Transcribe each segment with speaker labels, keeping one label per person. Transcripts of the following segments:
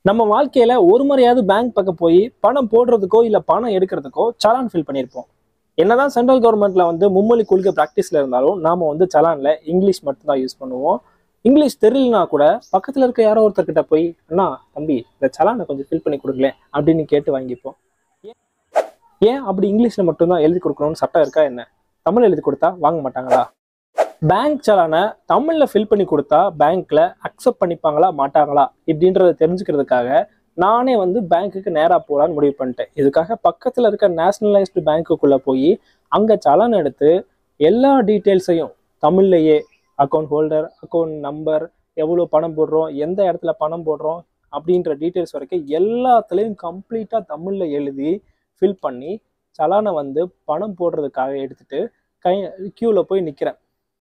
Speaker 1: நம்ம வாழ்க்கையில ஒரு முறையாவது பேங்க் பக்கம் போய் பணம் போடுறதுக்கோ இல்ல பணம் எடுக்கிறதுக்கோ சலான் ஃபில் பண்ணியிருப்போம் என்னதான் சென்ட்ரல் கவர்மெண்ட்ல வந்து மும்மொழி கொள்கை ப்ராக்டிஸ்ல இருந்தாலும் நாம வந்து சலான்ல இங்கிலீஷ் மட்டும்தான் யூஸ் பண்ணுவோம் இங்கிலீஷ் தெரியலனா கூட பக்கத்துல இருக்க யாரோ ஒருத்தர்கிட்ட போய் அண்ணா தம்பி இந்த சலானை கொஞ்சம் ஃபில் பண்ணி கொடுங்களேன் அப்படின்னு கேட்டு வாங்கிப்போம் ஏன் ஏன் அப்படி இங்கிலீஷ்ல மட்டும்தான் எழுதி கொடுக்கணும்னு சட்டம் இருக்கா என்ன தமிழ் எழுதி கொடுத்தா வாங்க மாட்டாங்களா பேங்க் சலானை தமிழ்ல ஃபில் பண்ணி கொடுத்தா பேங்க்ல அக்செப்ட் பண்ணிப்பாங்களா மாட்டாங்களா இப்படின்றத தெரிஞ்சுக்கிறதுக்காக நானே வந்து பேங்க்குக்கு நேராக போகலான்னு முடிவு பண்ணிட்டேன் இதுக்காக பக்கத்தில் இருக்க நேஷனலைஸ்டு பேங்க்குக்குள்ளே போய் அங்கே சலான் எடுத்து எல்லா டீட்டெயில்ஸையும் தமிழ்லையே அக்கௌண்ட் ஹோல்டர் அக்கௌண்ட் நம்பர் எவ்வளோ பணம் போடுறோம் எந்த இடத்துல பணம் போடுறோம் அப்படின்ற டீட்டெயில்ஸ் வரைக்கும் எல்லாத்துலேயும் கம்ப்ளீட்டாக தமிழில் எழுதி ஃபில் பண்ணி சலானை வந்து பணம் போடுறதுக்காக எடுத்துட்டு கை க்யூவில் போய் நிற்கிறேன்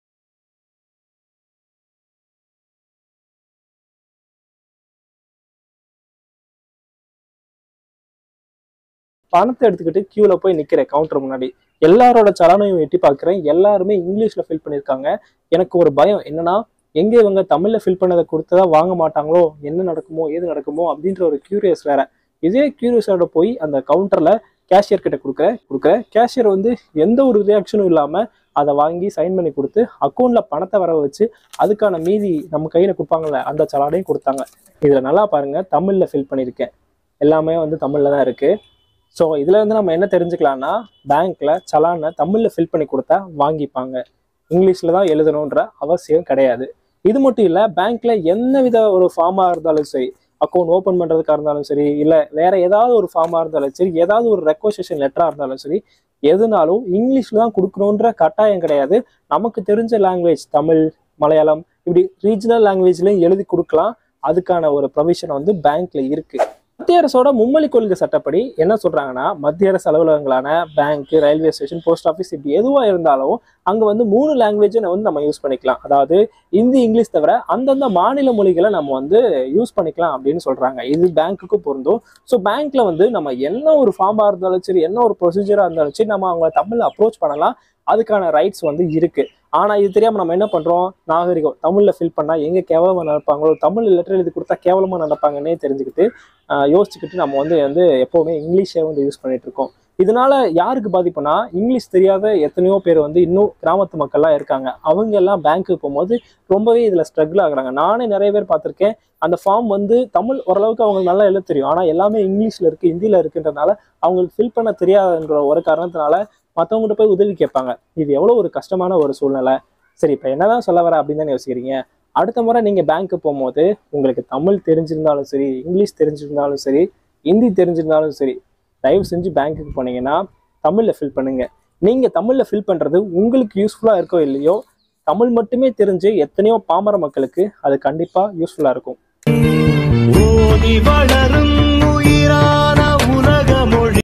Speaker 1: பணத்தை எடுத்துக்கிட்டு கியூல போய் நிக்கிறேன் கவுண்டர் முன்னாடி எல்லாரோட சலானையும் எட்டி பார்க்குறேன் எல்லாருமே இங்கிலீஷ்ல ஃபில் பண்ணியிருக்காங்க எனக்கு ஒரு பயம் என்னன்னா எங்க இவங்க தமிழ்ல ஃபில் பண்ணதை கொடுத்ததா வாங்க மாட்டாங்களோ என்ன நடக்குமோ ஏது நடக்குமோ அப்படின்ற ஒரு கியூரியஸ் வேற இதே கியூரியஸோட போய் அந்த கவுண்டர்ல கேஷியர் கிட்ட கொடுக்குறேன் கொடுக்குறேன் கேஷியர் வந்து எந்த ஒரு ரியாக்ஷனும் இல்லாம அதை வாங்கி சைன் பண்ணி கொடுத்து அக்கௌண்ட்ல பணத்தை வர வச்சு அதுக்கான மீதி நம்ம கையில கொடுப்பாங்கல்ல அந்த சலானையும் கொடுத்தாங்க இதுல நல்லா பாருங்க தமிழ்ல ஃபில் பண்ணியிருக்கேன் எல்லாமே வந்து தமிழ்ல தான் இருக்கு ஸோ இதுல இருந்து நம்ம என்ன தெரிஞ்சுக்கலாம்னா பேங்க்ல சலானை தமிழ்ல ஃபில் பண்ணி கொடுத்தா வாங்கிப்பாங்க இங்கிலீஷ்ல தான் எழுதணுன்ற அவசியம் கிடையாது இது மட்டும் இல்ல பேங்க்ல என்ன வித ஒரு ஃபார்மா இருந்தாலும் சரி அக்கௌண்ட் ஓப்பன் பண்றதுக்கா இருந்தாலும் சரி இல்ல வேற ஏதாவது ஒரு ஃபார்மா இருந்தாலும் சரி ஏதாவது ஒரு ரெக்வஸ்டேஷன் லெட்டரா இருந்தாலும் சரி எதுனாலும் இங்கிலீஷ்ல தான் கொடுக்கணுன்ற கட்டாயம் கிடையாது நமக்கு தெரிஞ்ச லாங்குவேஜ் தமிழ் மலையாளம் இப்படி ரீஜனல் லாங்குவேஜ்லயும் எழுதி கொடுக்கலாம் அதுக்கான ஒரு ப்ரொவிஷன் வந்து பேங்க்ல இருக்கு மத்திய அரசோட மும்மொழி கொள்கை சட்டப்படி என்ன சொல்றாங்கன்னா மத்திய அரசு அலுவலகங்களான bank railway station post office இப்படி எதுவா இருந்தாலும் அங்க வந்து மூணு லாங்குவேஜை வந்து நம்ம யூஸ் பண்ணிக்கலாம் அதாவது இந்தி இங்கிலீஷ் தவிர அந்தந்த மாநில மொழிகளை நம்ம வந்து யூஸ் பண்ணிக்கலாம் அப்படின்னு சொல்றாங்க இது பேங்க்குக்கும் பொருந்தும் ஸோ பேங்க்ல வந்து நம்ம என்ன ஒரு ஃபார்மா இருந்தாலும் சரி என்ன ஒரு ப்ரொசீஜரா இருந்தாலும் சரி நம்ம அவங்கள தமிழ்ல அப்ரோச் பண்ணலாம் அதுக்கான ரைட்ஸ் வந்து இருக்கு ஆனா இது தெரியாம நம்ம என்ன பண்றோம் நாகரிகம் தமிழ்ல ஃபில் பண்ணா எங்க கேவலமா நடப்பாங்களோ தமிழ் லெட்டர் எழுதி கொடுத்தா கேவலமா நடப்பாங்கன்னே தெரிஞ்சுக்கிட்டு ஆஹ் யோசிச்சுக்கிட்டு நம்ம வந்து வந்து எப்பவுமே இங்கிலீஷை வந்து யூஸ் பண்ணிட்டு இருக்கோம் இதனால யாருக்கு பாதிப்புனா இங்கிலீஷ் தெரியாத எத்தனையோ பேர் வந்து இன்னும் கிராமத்து மக்கள்லாம் இருக்காங்க அவங்க எல்லாம் பேங்க்குக்கு போகும்போது ரொம்பவே இதுல ஸ்ட்ரகிள் ஆகுறாங்க நானே நிறைய பேர் பார்த்திருக்கேன் அந்த ஃபார்ம் வந்து தமிழ் ஓரளவுக்கு அவங்களுக்கு நல்லா எழுத தெரியும் ஆனா எல்லாமே இங்கிலீஷ்ல இருக்கு ஹிந்தியில இருக்குன்றனால அவங்களுக்கு ஃபில் பண்ண தெரியாதுன்ற ஒரு காரணத்தினால மற்றவங்ககிட்ட போய் உதவி கேட்பாங்க இது எவ்வளோ ஒரு கஷ்டமான ஒரு சூழ்நிலை சரி இப்போ என்னதான் சொல்ல வர அப்படின்னு தான் யோசிக்கிறீங்க அடுத்த முறை நீங்கள் பேங்க்கு போகும்போது உங்களுக்கு தமிழ் தெரிஞ்சிருந்தாலும் சரி இங்கிலீஷ் தெரிஞ்சிருந்தாலும் சரி ஹிந்தி தெரிஞ்சிருந்தாலும் சரி தயவு செஞ்சு பேங்க்குக்கு போனீங்கன்னா தமிழில் ஃபில் பண்ணுங்க நீங்கள் தமிழில் ஃபில் பண்ணுறது உங்களுக்கு யூஸ்ஃபுல்லாக இருக்கோ இல்லையோ தமிழ் மட்டுமே தெரிஞ்சு எத்தனையோ பாமர மக்களுக்கு அது கண்டிப்பாக யூஸ்ஃபுல்லாக இருக்கும்
Speaker 2: ஓதி வளரும்